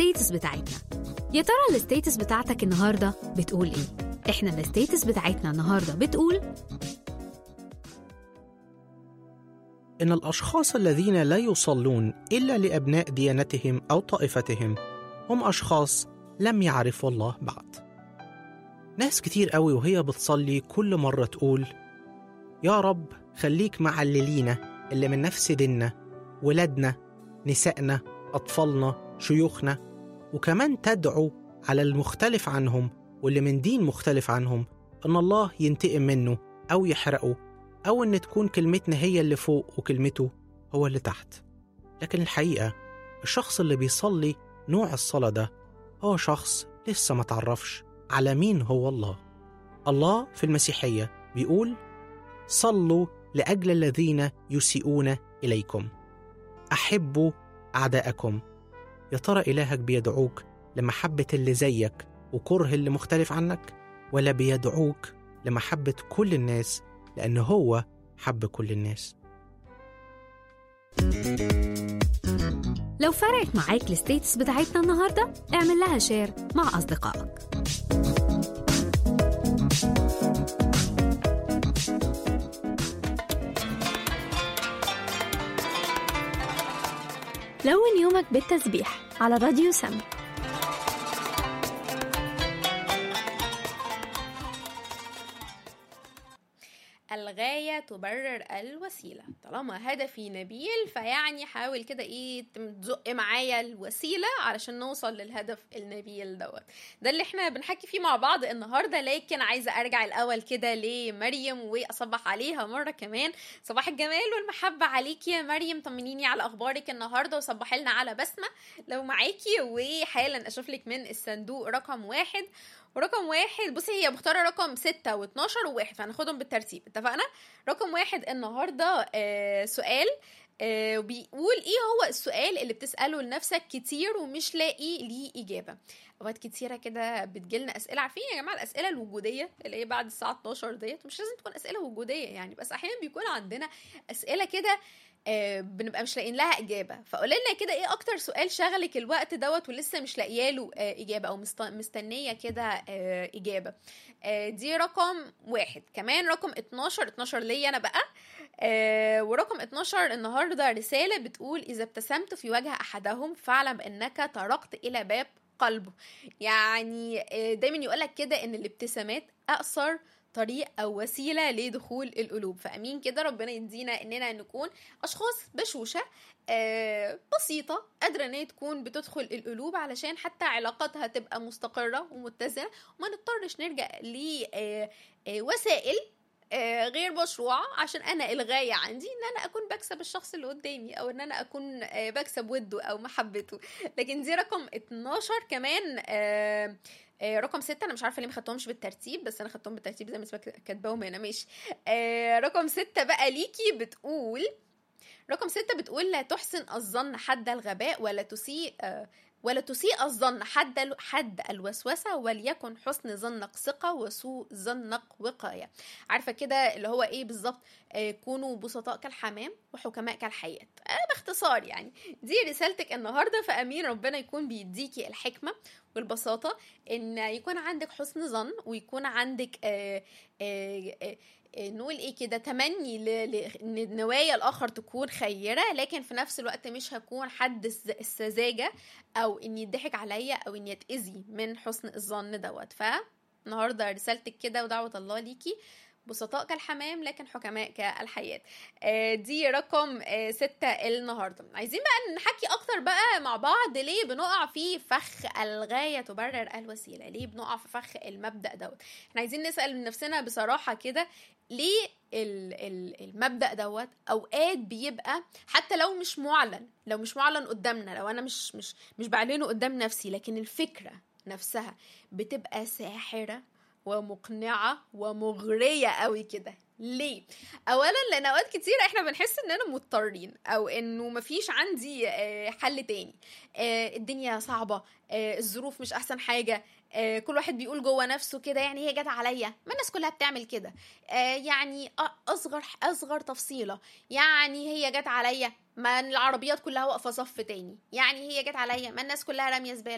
الستيتس بتاعتنا يا ترى الستيتس بتاعتك النهاردة بتقول ايه؟ احنا الستيتس بتاعتنا النهاردة بتقول إن الأشخاص الذين لا يصلون إلا لأبناء ديانتهم أو طائفتهم هم أشخاص لم يعرفوا الله بعد. ناس كتير قوي وهي بتصلي كل مرة تقول: يا رب خليك مع اللي لينا اللي من نفس ديننا، ولادنا، نسائنا، أطفالنا، شيوخنا، وكمان تدعو على المختلف عنهم واللي من دين مختلف عنهم إن الله ينتقم منه أو يحرقه أو إن تكون كلمتنا هي اللي فوق وكلمته هو اللي تحت لكن الحقيقة الشخص اللي بيصلي نوع الصلاة ده هو شخص لسه ما تعرفش على مين هو الله الله في المسيحية بيقول صلوا لأجل الذين يسيئون إليكم أحبوا أعداءكم يا ترى إلهك بيدعوك لمحبة اللي زيك وكره اللي مختلف عنك ولا بيدعوك لمحبة كل الناس لأن هو حب كل الناس لو فرقت معاك الستيتس بتاعتنا النهاردة اعمل لها شير مع أصدقائك لون يومك بالتسبيح على راديو سم الغاية تبرر الوسيلة طالما هدفي نبيل فيعني حاول كده ايه تزق معايا الوسيلة علشان نوصل للهدف النبيل دوت ده اللي احنا بنحكي فيه مع بعض النهاردة لكن عايزة ارجع الاول كده لمريم واصبح عليها مرة كمان صباح الجمال والمحبة عليكي يا مريم طمنيني على اخبارك النهاردة وصبح لنا على بسمة لو معاكي وحالا اشوف لك من الصندوق رقم واحد ورقم واحد بصي هي مختاره رقم ستة واتناشر وواحد فهناخدهم بالترتيب اتفقنا رقم واحد النهارده آه سؤال آه بيقول ايه هو السؤال اللي بتساله لنفسك كتير ومش لاقي ليه اجابه اوقات كتيره كده بتجيلنا اسئله عارفين يا جماعه الاسئله الوجوديه اللي هي بعد الساعه 12 ديت مش لازم تكون اسئله وجوديه يعني بس احيانا بيكون عندنا اسئله كده آه بنبقى مش لاقيين لها اجابه فقول لنا كده ايه اكتر سؤال شغلك الوقت دوت ولسه مش لاقيه له آه اجابه او مستنيه كده آه اجابه دي رقم واحد كمان رقم 12 12 ليا انا بقى ورقم 12 النهارده رساله بتقول اذا ابتسمت في وجه احدهم فاعلم انك طرقت الى باب قلبه يعني دايما يقولك كده ان الابتسامات اقصر طريق او وسيله لدخول القلوب فامين كده ربنا يدينا اننا نكون اشخاص بشوشه آه بسيطه قادره ان هي تكون بتدخل القلوب علشان حتى علاقاتها تبقى مستقره ومتزنه وما نضطرش نرجع لوسائل آه غير مشروعة عشان أنا الغاية عندي إن أنا أكون بكسب الشخص اللي قدامي أو إن أنا أكون آه بكسب وده أو محبته لكن دي رقم 12 كمان آه آه رقم ستة أنا مش عارفة ليه ما خدتهمش بالترتيب بس أنا خدتهم بالترتيب زي ما كاتباهم هنا ماشي آه رقم ستة بقى ليكي بتقول رقم ستة بتقول لا تحسن الظن حد الغباء ولا تسيء آه ولا تسيء الظن حد حد الوسوسة وليكن حسن ظنك ثقة وسوء ظنك وقاية عارفة كده اللي هو ايه بالظبط آه كونوا بسطاء كالحمام وحكماء كالحياة آه باختصار يعني دي رسالتك النهاردة فأمين ربنا يكون بيديكي الحكمة والبساطة ان يكون عندك حسن ظن ويكون عندك آه آه آه نقول ايه كده تمني ان النوايا الاخر تكون خيره لكن في نفس الوقت مش هكون حد السذاجه او اني يضحك عليا او اني اتاذي من حسن الظن دوت فالنهارده رسالتك كده ودعوه الله ليكي بسطاء كالحمام لكن حكماء كالحياة آه دي رقم آه ستة النهاردة عايزين بقى نحكي أكتر بقى مع بعض ليه بنقع في فخ الغاية تبرر الوسيلة ليه بنقع في فخ المبدأ دوت احنا عايزين نسأل نفسنا بصراحة كده ليه المبدأ دوت أوقات بيبقى حتى لو مش معلن لو مش معلن قدامنا لو أنا مش مش مش بعلنه قدام نفسي لكن الفكرة نفسها بتبقى ساحرة ومقنعة ومغرية قوي كده ليه؟ اولا لان اوقات كتير احنا بنحس اننا مضطرين او انه مفيش عندي حل تاني الدنيا صعبه الظروف مش احسن حاجه كل واحد بيقول جوه نفسه كده يعني هي جت عليا ما الناس كلها بتعمل كده يعني اصغر اصغر تفصيله يعني هي جت عليا ما العربيات كلها واقفه صف تاني يعني هي جت عليا ما الناس كلها راميه زباله